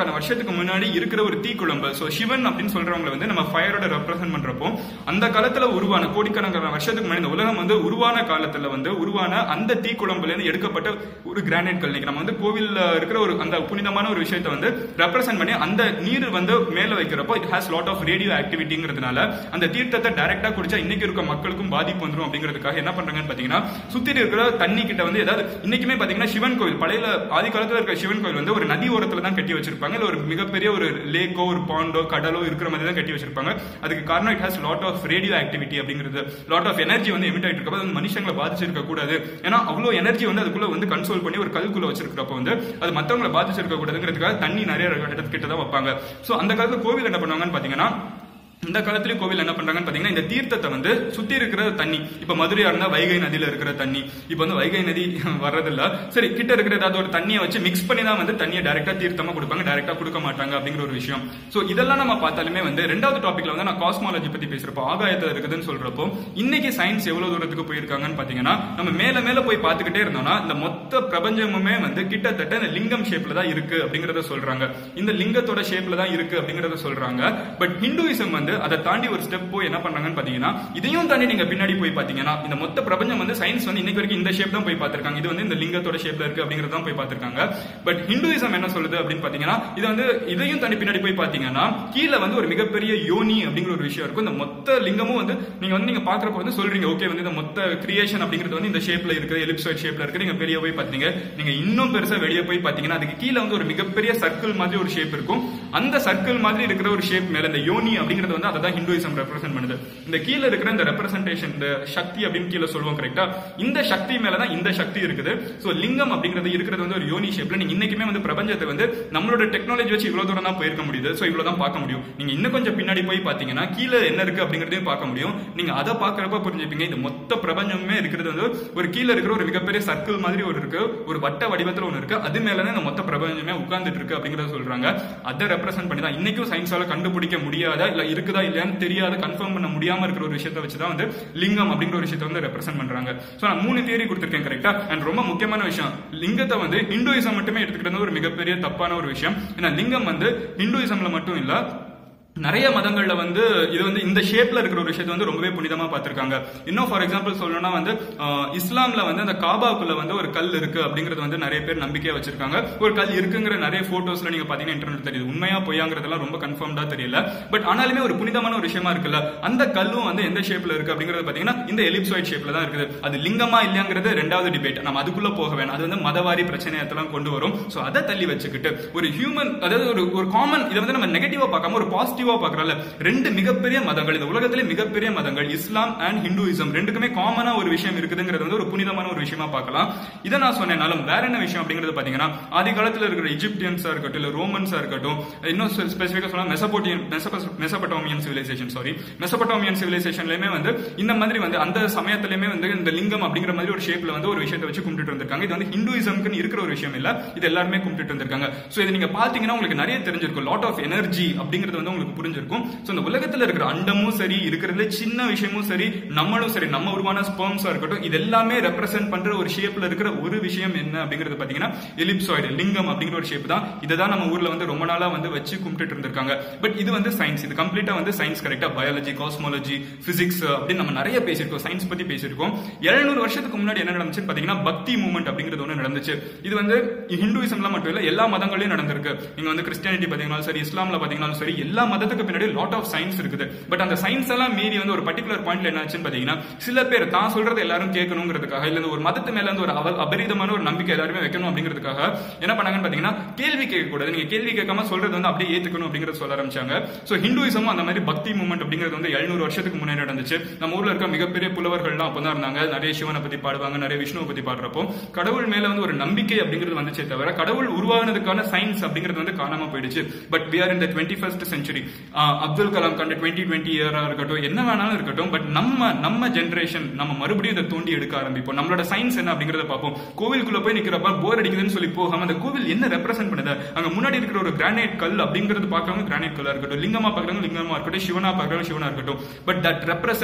கோடிக்கணக்கான வருஷத்துக்கு முன்னாடி இருக்கிற ஒரு தீக்குழம்பு சோ சிவன் அப்படின்னு சொல்றவங்களை வந்து நம்ம ஃபயரோட ரெப்ரசென்ட் பண்றப்போ அந்த காலத்துல உருவான கோடிக்கணக்கான வருஷத்துக்கு முன்னாடி இந்த உலகம் வந்து உருவான காலத்துல வந்து உருவான அந்த தீக்குழம்புல இருந்து எடுக்கப்பட்ட ஒரு கிரானைட் கல் இன்னைக்கு நம்ம வந்து கோவில்ல இருக்கிற ஒரு அந்த புனிதமான ஒரு விஷயத்தை வந்து ரெப்ரசென்ட் பண்ணி அந்த நீர் வந்து மேல வைக்கிறப்போ it has lot of radio ஆக்டிவிட்டிங்கிறதுனால அந்த தீர்த்தத்தை டைரக்டா குடிச்சா இன்னைக்கு இருக்க மக்களுக்கும் பாதிப்பு வந்துரும் அப்படிங்கிறதுக்காக என்ன பண்றாங்கன்னு பாத்தீங்கன்னா சுத்தி இருக்கிற தண்ணி கிட்ட வந்து ஏதாவது இன்னைக்குமே பாத்தீங்கன்னா சிவன் கோவில் பழைய ஆதி காலத்துல இருக்க சிவன் கோவில் வந்து ஒரு நதி ஓரத்துல தான் கட்டி வச்சிருப்பாங்க இல்ல ஒரு மிகப்பெரிய ஒரு லேக்கோ ஒரு பாண்டோ கடலோ இருக்கிற மாதிரி தான் கட்டி வச்சிருப்பாங்க அதுக்கு காரணம் it has lot of radioactivity அப்படிங்கிறது லாட் ஆஃப் எனர்ஜி வந்து எமிட் ஆயிட்டு இருக்கப்போ அது மனுஷங்களை பாதிச்சிருக்க கூடாது ஏன்னா அவ்வளவு எனர்ஜி வந்து அதுக்குள்ள வந்து கன்சோல் பண்ணி ஒரு கல்குள்ள வச்சிருக்கிறப்ப வந்து அது மத்தவங்களை பாதிச்சிருக்க கூடாதுங்கிறதுக்காக தண்ணி நிறைய இடத்துக்கிட்ட தான் வைப்பாங்க சோ அந்த காலத்துல கோவில் என்ன பண்ணுவாங்கன்னு பாத்தீங்கன்னா இந்த காலத்துலயும் கோவில் என்ன பண்றாங்கன்னு பாத்தீங்கன்னா இந்த தீர்த்தத்தை வந்து சுத்தி இருக்கிற தண்ணி இப்ப மதுரையா இருந்தா வைகை நதியில இருக்கிற தண்ணி இப்ப வந்து வைகை நதி வர்றதில்ல சரி கிட்ட இருக்கிற ஏதாவது ஒரு தண்ணியை வச்சு மிக்ஸ் பண்ணி தான் வந்து தண்ணியை டைரக்டா தீர்த்தமா கொடுப்பாங்க டைரக்டா கொடுக்க மாட்டாங்க அப்படிங்கிற ஒரு விஷயம் சோ இதெல்லாம் நம்ம பார்த்தாலுமே வந்து ரெண்டாவது டாபிக்ல வந்து நான் காஸ்மாலஜி பத்தி பேசுறப்போ ஆகாயத்துல இருக்குதுன்னு சொல்றப்போ இன்னைக்கு சயின்ஸ் எவ்வளவு தூரத்துக்கு போயிருக்காங்கன்னு பாத்தீங்கன்னா நம்ம மேல மேல போய் பார்த்துக்கிட்டே இருந்தோம்னா இந்த மொத்த பிரபஞ்சமுமே வந்து கிட்டத்தட்ட இந்த லிங்கம் ஷேப்ல தான் இருக்கு அப்படிங்கறத சொல்றாங்க இந்த லிங்கத்தோட ஷேப்ல தான் இருக்கு அப்படிங்கறத சொல்றாங்க பட் ஹிந்துயிசம் வந்து அதை தாண்டி ஒரு ஸ்டெப் போய் என்ன பண்றாங்கன்னு பாத்தீங்கன்னா இதையும் தாண்டி நீங்க பின்னாடி போய் பாத்தீங்கன்னா இந்த மொத்த பிரபஞ்சம் வந்து சயின்ஸ் வந்து இன்னைக்கு வரைக்கும் இந்த ஷேப் தான் போய் பார்த்திருக்காங்க இது வந்து இந்த லிங்கத்தோட ஷேப்ல இருக்கு அப்படிங்கறது தான் போய் பார்த்திருக்காங்க பட் ஹிந்துயிசம் என்ன சொல்லுது அப்படின்னு பாத்தீங்கன்னா இது வந்து இதையும் தாண்டி பின்னாடி போய் பாத்தீங்கன்னா கீழே வந்து ஒரு மிகப்பெரிய யோனி அப்படிங்கிற ஒரு விஷயம் இருக்கும் இந்த மொத்த லிங்கமும் வந்து நீங்க வந்து நீங்க பாக்குறப்ப வந்து சொல்றீங்க ஓகே வந்து இந்த மொத்த கிரியேஷன் அப்படிங்கிறது வந்து இந்த ஷேப்ல இருக்கு எலிப்சாய்ட் ஷேப்ல இருக்கு நீங்க பெரிய போய் பாத்தீங்க நீங்க இன்னும் பெருசா வெளியே போய் பாத்தீங்கன்னா அதுக்கு கீழே வந்து ஒரு மிகப்பெரிய சர்க்கிள் மாதிரி ஒரு ஷேப் இருக்கும் அந்த சர்க்கிள் மாதிரி இருக்கிற ஒரு ஷேப் மேல இந்த யோனி அப்படிங்கிறது வந்து அதை தான் ஹிந்துயிசம் ரெப்ரசென்ட் பண்ணுது இந்த கீழே இருக்கிற இந்த ரெப்ரசன்டேஷன் இந்த சக்தி அப்படின்னு கீழே சொல்லுவோம் கரெக்டா இந்த சக்தி மேல தான் இந்த சக்தி இருக்குது சோ லிங்கம் அப்படிங்கிறது இருக்கிறது வந்து ஒரு யோனி ஷேப்ல நீங்க இன்னைக்குமே வந்து பிரபஞ்சத்தை வந்து நம்மளோட டெக்னாலஜி வச்சு இவ்வளவு தூரம் தான் போயிருக்க முடியுது சோ இவ்வளவு தான் பார்க்க முடியும் நீங்க இன்னும் கொஞ்சம் பின்னாடி போய் பாத்தீங்கன்னா கீழே என்ன இருக்கு அப்படிங்கறதையும் பார்க்க முடியும் நீங்க அதை பாக்குறப்ப புரிஞ்சுப்பீங்க இந்த மொத்த பிரபஞ்சமே இருக்கிறது வந்து ஒரு கீழே இருக்கிற ஒரு மிகப்பெரிய சர்க்கிள் மாதிரி ஒரு இருக்கு ஒரு வட்ட வடிவத்துல ஒன்று இருக்கு அது மேல தான் இந்த மொத்த பிரபஞ்சமே உட்கார்ந்துட்டு இருக்கு அப்படிங்கறத சொல்றாங்க அதை ரெப்ரசென்ட் பண்ணி தான் இன்னைக்கும் சயின்ஸால கண்டுபிடிக்க முடியாதா இல்ல இருக்குதா இல்லையான்னு தெரியாத கன்ஃபார்ம் பண்ண முடியாம இருக்கிற ஒரு விஷயத்தை வச்சு தான் வந்து லிங்கம் அப்படிங்கிற ஒரு விஷயத்தை வந்து ரெப்ரசென்ட் பண்றாங்க சோ நான் மூணு தியரி கொடுத்திருக்கேன் கரெக்டா அண்ட் ரொம்ப முக்கியமான விஷயம் லிங்கத்தை வந்து ஹிந்துயிசம் மட்டுமே எடுத்துக்கிறது ஒரு மிகப்பெரிய தப்பான ஒரு விஷயம் ஏன்னா லிங்கம் வந்து ஹிந்துயிசம்ல மட்டும் இல்ல நிறைய மதங்கள்ல வந்து இது வந்து இந்த ஷேப்ல இருக்கிற ஒரு விஷயத்தை வந்து ரொம்பவே புனிதமா பார்த்திருக்காங்க இன்னும் ஃபார் எக்ஸாம்பிள் சொல்லணும்னா வந்து ஆஹ், இஸ்லாம்ல வந்து அந்த காபாக்குள்ள வந்து ஒரு கல் இருக்கு அப்படிங்கறது வந்து நிறைய பேர் நம்பிக்கையா வச்சிருக்காங்க ஒரு கல் இருக்குங்கிற நிறைய போட்டோஸ்ல நீங்க பாத்தீங்கன்னா இன்டர்நெட் தெரியுது உண்மையா பொய்யாங்கிறதெல்லாம் ரொம்ப கன்ஃபார்ம்டா தெரியல பட் ஆனாலுமே ஒரு புனிதமான ஒரு விஷயமா இருக்குல்ல அந்த கல்லும் வந்து எந்த ஷேப்ல இருக்கு அப்படிங்கறது பாத்தீங்கன்னா இந்த எலிப்சாய்ட் ஷேப்ல தான் இருக்குது அது லிங்கமா இல்லையாங்கிறது ரெண்டாவது டிபேட் நம்ம அதுக்குள்ள போக வேணாம் அது வந்து மதவாரி பிரச்சனையத்தெல்லாம் கொண்டு வரும் சோ அதை தள்ளி வச்சுக்கிட்டு ஒரு ஹியூமன் அதாவது ஒரு ஒரு காமன் இதை வந்து நம்ம நெகட்டிவா பார்க்காம ஒரு பாசிட்டிவா பார்க்கறோம்ல ரெண்டு மிகப்பெரிய மதங்கள் இந்த உலகத்திலே மிகப்பெரிய மதங்கள் இஸ்லாம் அண்ட் ஹிந்துயிசம் ரெண்டுக்குமே காமனா ஒரு விஷயம் இருக்குதுங்கிறது வந்து ஒரு புனிதமான ஒரு விஷயமா பார்க்கலாம் இதை நான் சொன்னேனாலும் வேற என்ன விஷயம் அப்படிங்கிறது பாத்தீங்கன்னா ஆதி காலத்துல இருக்கிற இஜிப்தியன்ஸா இருக்கட்டும் இல்ல ரோமன்ஸா இருக்கட்டும் இன்னும் ஸ்பெசிபிக்கா சொன்னா Mesopotian Mesopotamian civilization sorry Mesopotamian சிவிலைசேஷன்லயுமே வந்து இந்த மாதிரி வந்து அந்த சமயத்திலயுமே வந்து இந்த லிங்கம் அப்படிங்கிற மாதிரி ஒரு ஷேப்ல வந்து ஒரு விஷயத்தை வச்சு கும்பிட்டு வந்திருக்காங்க இது வந்து ஹிந்துயிசம்க்கு இருக்கிற ஒரு விஷயம் இல்ல இது எல்லாருமே கும்பிட்டு வந்திருக்காங்க சோ இது நீங்க பாத்தீங்கன்னா உங்களுக்கு நிறைய தெரிஞ்சிருக்கும் லாட் ஆஃப் எனர்ஜி அப்படிங்கிறது வந்து உங்களுக்கு புரிஞ்சிருக்கும் சோ இந்த உலகத்துல இருக்கிற அண்டமும் சரி இருக்கிறதுல சின்ன விஷயமும் சரி நம்மளும் சரி நம்ம உருவான ஸ்பெர்ம்ஸா இருக்கட்டும் இது எல்லாமே ரெப்ரசென்ட் பண்ற ஒரு ஷேப்ல இருக்கிற ஒரு விஷயம் என்ன அப்படிங்கிறது பாத்தீங்கன்னா எலிப்சாய்டு லிங்கம் அப்படிங்கிற ஒரு ஷேப் தான் இதை தான் நம்ம ஊர்ல வந்து ரொம்ப நாளா வந்து வச்சு கும்பிட்டு இருந்திருக்காங்க பட் இது வந்து சயின்ஸ் இது கம்ப்ளீட்டா வந்து சயின்ஸ் கரெக்டா பயாலஜி காஸ்மாலஜி பிசிக்ஸ் அப்படின்னு நம்ம நிறைய பேசியிருக்கோம் சயின்ஸ் பத்தி பேசியிருக்கோம் 700 வருஷத்துக்கு முன்னாடி என்ன நடந்துச்சு பாத்தீங்கன்னா பக்தி மூவ்மெண்ட் அப்படிங்கிறது ஒன்று நடந்துச்சு இது வந்து ஹிந்துயிசம்ல மட்டும் இல்ல எல்லா மதங்களையும் நடந்திருக்கு நீங்க வந்து கிறிஸ்டியானிட்டி பாத்தீங்கன்னாலும் சரி இஸ்லாம்ல பாத்தீங்கன்னாலும் சரி எல்லா மதத்துக்கு பின்னாடி லாட் ஆஃப் சயின்ஸ் இருக்குது பட் அந்த சயின்ஸ் எல்லாம் மீறி வந்து ஒரு பர்டிகுலர் பாயிண்ட்ல என்ன ஆச்சுன்னு பாத்தீங்கன்னா சில பேர் தான் சொல்றது எல்லாரும் கேட்கணுங்கிறதுக்காக இல்ல இந்த ஒரு மதத்து மேல இருந்து ஒரு அவ- அபரிதமான ஒரு நம்பிக்கை எல்லாருமே வைக்கணும் அப்படிங்கிறதுக்காக என்ன பண்ணாங்கன்னு பாத்தீங்கன்னா கேள்வி கேட்க கூடாது நீங்க கேள்வி கேட்காம சொல்றது வந்து அப்படியே ஏத்துக்கணும் அப்படிங்கறத சொல்ல ஆரம்பிச்சாங்க சோ ஹிந்துயிசமும் அந்த மாதிரி பக்தி மூவ்மெண்ட் அப்படிங்கிறது வந்து 700 வருஷத்துக்கு முன்னாடி நடந்துச்சு நம்ம ஊர்ல இருக்க மிகப்பெரிய புலவர்கள்லாம் அப்பதான் இருந்தாங்க நிறைய சிவனை பத்தி பாடுவாங்க நிறைய விஷ்ணுவை பத்தி பாடுறப்போ கடவுள் மேல வந்து ஒரு நம்பிக்கை அப்படிங்கிறது வந்துச்சே தவிர கடவுள் உருவானதுக்கான சயின்ஸ் அப்படிங்கிறது வந்து காணாம போயிடுச்சு but we are in the twenty first century Abdul Kalam கண்ட டுவெண்ட்டி டுவெண்ட்டி இயரா இருக்கட்டும் என்ன வேணாலும் இருக்கட்டும் பட் நம்ம நம்ம ஜென்ரேஷன் நம்ம மறுபடியும் இதை தோண்டி எடுக்க ஆரம்பிப்போம் நம்மளோட சயின்ஸ் என்ன அப்படிங்கறத பார்ப்போம் கோவிலுக்குள்ள போய் நிக்கிறப்ப போர் அடிக்குதுன்னு சொல்லி போகாம அந்த கோவில் என்ன ரெப்ரசென்ட் பண்ணுது அங்க முன்னாடி இருக்கிற ஒரு கிரானைட் கல் அப்படிங்கிறது பார்க்கறவங்க கிரானைட் கல்லா இருக்கட்டும் லிங்கமா பார்க்கறவங்க லிங்கமா இருக்கட்டும் சிவனா பார்க்கறவங்க சிவனா இருக்கட்டும் பட் தட் ரெப்ரசன்ஸ்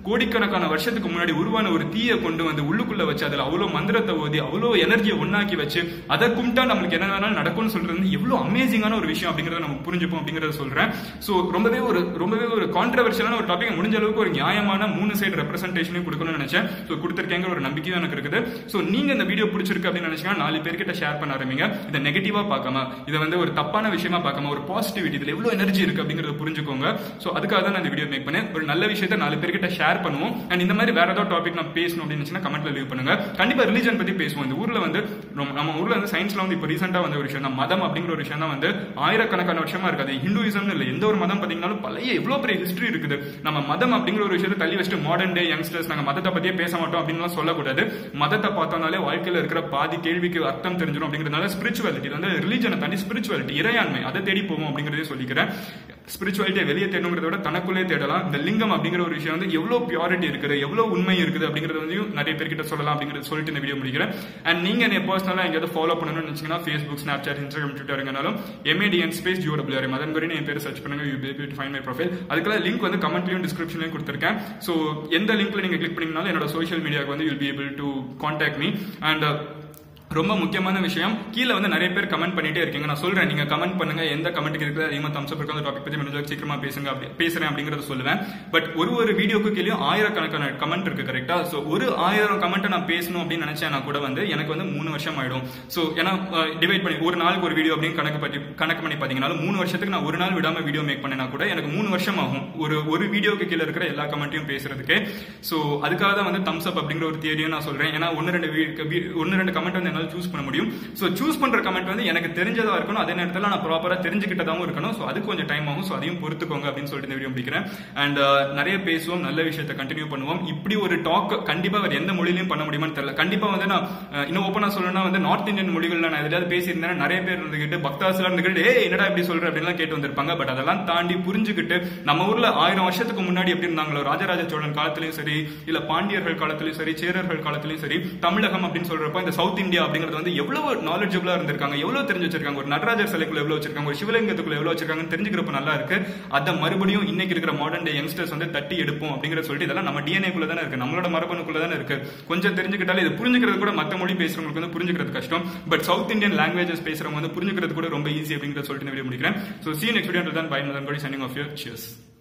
கோடிக்கணக்கான வருஷத்துக்கு முன்னாடி உருவான ஒரு தீயை கொண்டு வந்து உள்ளுக்குள்ள வச்சு அதுல அவ்வளவு மந்திரத்தை ஓதி அவ்வளவு எனர்ஜியை ஒன்னாக்கி வச்சு அதை கும்பிட்டா நம்மளுக்கு என்ன வேணாலும் நடக்கும்னு சொல்றது வந்து எவ்வளவு அமேசிங்கான ஒரு விஷயம் அப்படிங்கறத நம்ம புரிஞ்சுப்போம் அப்படிங்கறத சொல்றேன் சோ ரொம்பவே ஒரு ரொம்பவே ஒரு கான்ட்ரவர்ஷியலான ஒரு டாபிக் முடிஞ்ச அளவுக்கு ஒரு நியாயமான மூணு சைடு ரெப்ரஸன்டேஷனையும் கொடுக்கணும்னு நினைச்சேன் சோ கொடுத்திருக்கேங்க ஒரு நம்பிக்கையும் எனக்கு இருக்குது சோ நீங்க இந்த வீடியோ பிடிச்சிருக்கு அப்படின்னு நினைச்சீங்கன்னா நாலு பேர்கிட்ட ஷேர் பண்ண ஆரம்பிங்க இதை நெகட்டிவா பார்க்காம இதை வந்து ஒரு தப்பான விஷயமா பார்க்காம ஒரு பாசிட்டிவிட்டி இதுல எவ்வளவு எனர்ஜி இருக்கு அப்படிங்கறத புரிஞ்சுக்கோங்க சோ அதுக்காக தான் நான் இந்த வீடியோ மேக் பண்ணேன் ஒரு நல்ல விஷயத்தை நாலு பேர்கிட்ட ஷேர் பண்ணுவோம் அண்ட் இந்த மாதிரி வேற ஏதாவது டாபிக் நான் பேசணும் அப்படின்னு நினைச்சீங்கன்னா கமெண்ட்ல லீவ் பண்ணுங்க கண்டிப்பா ரிலிஜன் பத்தி பேசுவோம் இந்த ஊர்ல வந்து ரொம்ப- நம்ம ஊர்ல வந்து சயின்ஸ்ல வந்து இப்போ ரீசெண்டா வந்த ஒரு விஷயம் தான் மதம் அப்படிங்கிற ஒரு விஷயம் தான் வந்து ஆயிரக்கணக்கான வருஷமா இருக்காது ஹிந்துயிசம்னு இல்லை எந்த ஒரு மதம் பாத்தீங்கன்னாலும் பழைய எவ்வளவு பெரிய ஹிஸ்டரி இருக்குது நம்ம மதம் அப்படிங்கிற ஒரு விஷயத்தை தள்ளி வச்சுட்டு மாடர்ன் டே யங்ஸ்டர்ஸ் நாங்க மதத்தை பத்தியே பேச மாட்டோம் அப்படின்லாம் சொல்லக்கூடாது மதத்தை பார்த்தோம்னாலே வாழ்க்கையில இருக்கிற பாதி கேள்விக்கு அர்த்தம் தெரிஞ்சிடும் அப்படிங்கிறதுனால ஸ்பிரிச்சுவாலிட்டி வந்து ரிலிஜனை தாண்டி ஸ்பிரிச்சுவாலிட்டி இறையாண்மை அதை தேடி போவோம் அப்படிங்கறதே சொல்லிக்கிறேன் ஸ்பிரிச்சுவாலிட்டியை வெளியே தேடணுங்கிறத விட தனக்குள்ளே தேடலாம் இந்த லிங்கம் அப்படிங்கிற ஒரு விஷயம் வந்து எவ்வளவு பியூரிட்டி இருக்குது எவ்வளவு உண்மை இருக்குது அப்படிங்கறது வந்து நிறைய பேர்கிட்ட சொல்லலாம் அப்படிங்கறது சொல்லிட்டு இந்த வீடியோ முடிக்கிறேன் அண்ட் நீங்க என்ன பர்சனலா எங்கேயாவது ஃபாலோ பண்ணணும்னு நினைச்சீங்கன்னா Facebook Snapchat Instagram Twitter எங்கனாலும் M A D N space G O W R Madan Gowri என் பேர் சர்ச் பண்ணுங்க you baby to find my profile அதுக்கெல்லாம் லிங்க் வந்து கமெண்ட்லயும் டிஸ்கிரிப்ஷன்லயும் கொடுத்துருக்கேன் ஸோ எந்த லிங்க்ல நீங்க கிளிக் பண்ணீங்கனாலும் என்னோட சோஷியல் மீடியாவுக்கு வந்து you'll be able to contact me and ரொம்ப முக்கியமான விஷயம் கீழே வந்து நிறைய பேர் கமெண்ட் பண்ணிட்டே இருக்கீங்க நான் சொல்றேன் நீங்க கமெண்ட் பண்ணுங்க எந்த கமெண்ட்டுக்கு இருக்குது அதிகமா தம்ஸ் அப் இருக்க அந்த டாபிக் பத்தி முடிஞ்ச அளவுக்கு சீக்கிரமா பேசுங்க அப்படி பேசுறேன் அப்படிங்கறத சொல்லுவேன் பட் ஒரு ஒரு வீடியோக்கு கீழேயும் ஆயிரக்கணக்கான கமெண்ட் இருக்கு கரெக்டா சோ ஒரு ஆயிரம் கமெண்ட் நான் பேசணும் அப்படின்னு நினைச்சேன்னா கூட வந்து எனக்கு வந்து மூணு வருஷம் ஆயிடும் சோ ஏன்னா டிவைட் பண்ணி ஒரு நாளுக்கு ஒரு வீடியோ அப்படின்னு கணக்கு பண்ணி கணக்கு பண்ணி பாத்தீங்கன்னாலும் மூணு வருஷத்துக்கு நான் ஒரு நாள் விடாம வீடியோ மேக் பண்ணேன்னா கூட எனக்கு மூணு வருஷம் ஆகும் ஒரு ஒரு வீடியோக்கு கீழே இருக்கிற எல்லா கமெண்ட்டையும் பேசுறதுக்கு சோ அதுக்காக தான் வந்து தம்ஸ் அப் அப்படிங்கிற ஒரு தியரியும் நான் சொல்றேன் ஏன்னா ஒன்னு ரெண்டு வீ- ஒன்னு ரெண்டு கமெண்ட் வந்து என்னால சூஸ் பண்ண முடியும் சோ சூஸ் பண்ற கமெண்ட் வந்து எனக்கு தெரிஞ்சதா இருக்கணும் அதே நேரத்துல நான் ப்ராப்பரா தெரிஞ்சுக்கிட்டதாவும் இருக்கணும் சோ அது கொஞ்சம் டைம் ஆகும் சோ அதையும் பொறுத்துக்கோங்க அப்படின்னு சொல்லிட்டு இந்த வீடியோ முடிக்கிறேன் அண்ட் நிறைய பேசுவோம் நல்ல விஷயத்தை கண்டினியூ பண்ணுவோம் இப்படி ஒரு டாக் கண்டிப்பா வேற எந்த மொழியிலும் பண்ண முடியுமான்னு தெரியல கண்டிப்பா வந்து நான் அஹ், இன்னும் ஓப்பனா சொல்லணும்னா வந்து நார்த் இந்தியன் மொழிகள்ல நான் எதாவது பேசியிருந்தேன் நிறைய பேர் இருந்துகிட்டு பக்தாஸ்லாம் இருந்துகிட்டு ஏய் என்னடா இப்படி சொல்ற அப்படின்லாம் கேட்டு வந்திருப்பாங்க பட் அதெல்லாம் தாண்டி புரிஞ்சுக்கிட்டு நம்ம ஊர்ல ஆயிரம் வருஷத்துக்கு முன்னாடி எப்படி இருந்தாங்களோ ராஜராஜ சோழன் காலத்திலயும் சரி இல்ல பாண்டியர்கள் காலத்திலயும் சரி சேரர்கள் காலத்திலயும் சரி தமிழகம் அப்படின்னு சொல்றப்ப இந்த சவுத் இந்தியா அப்படிங்கிறது வந்து எவ்வளவு நாலேஜபிளா இருந்திருக்காங்க எவ்வளவு தெரிஞ்சு வச்சிருக்காங்க ஒரு நடராஜர் சிலைக்குள்ள எவ்வளவு வச்சிருக்காங்க ஒரு சிவலிங்கத்துக்குள்ள எவ்வளவு வச்சிருக்காங்கன்னு தெரிஞ்சுக்கிறப்ப நல்லா இருக்கு அதை மறுபடியும் இன்னைக்கு இருக்கிற மாடர்ன் டே யங்ஸ்டர்ஸ் வந்து தட்டி எடுப்போம் அப்படிங்கிற சொல்லிட்டு இதெல்லாம் நம்ம டிஎன்ஏ குள்ள தானே இருக்கு நம்மளோட மரபணுக்குள்ள தானே இருக்கு கொஞ்சம் தெரிஞ்சுக்கிட்டாலே இது புரிஞ்சுக்கிறது கூட மத்த மொழி பேசுறவங்களுக்கு வந்து புரிஞ்சுக்கிறது கஷ்டம் பட் சவுத் இந்தியன் லாங்குவேஜஸ் பேசுறவங்க வந்து புரிஞ்சுக்கிறது கூட ரொம்ப ஈஸி அப்படிங்கறத சொல்லிட்டு இந்த வீடியோ முடிக்கிறேன் ஸோ சி நெக்ஸ்ட் வீடியோ தான் bye Madan signing off your cheers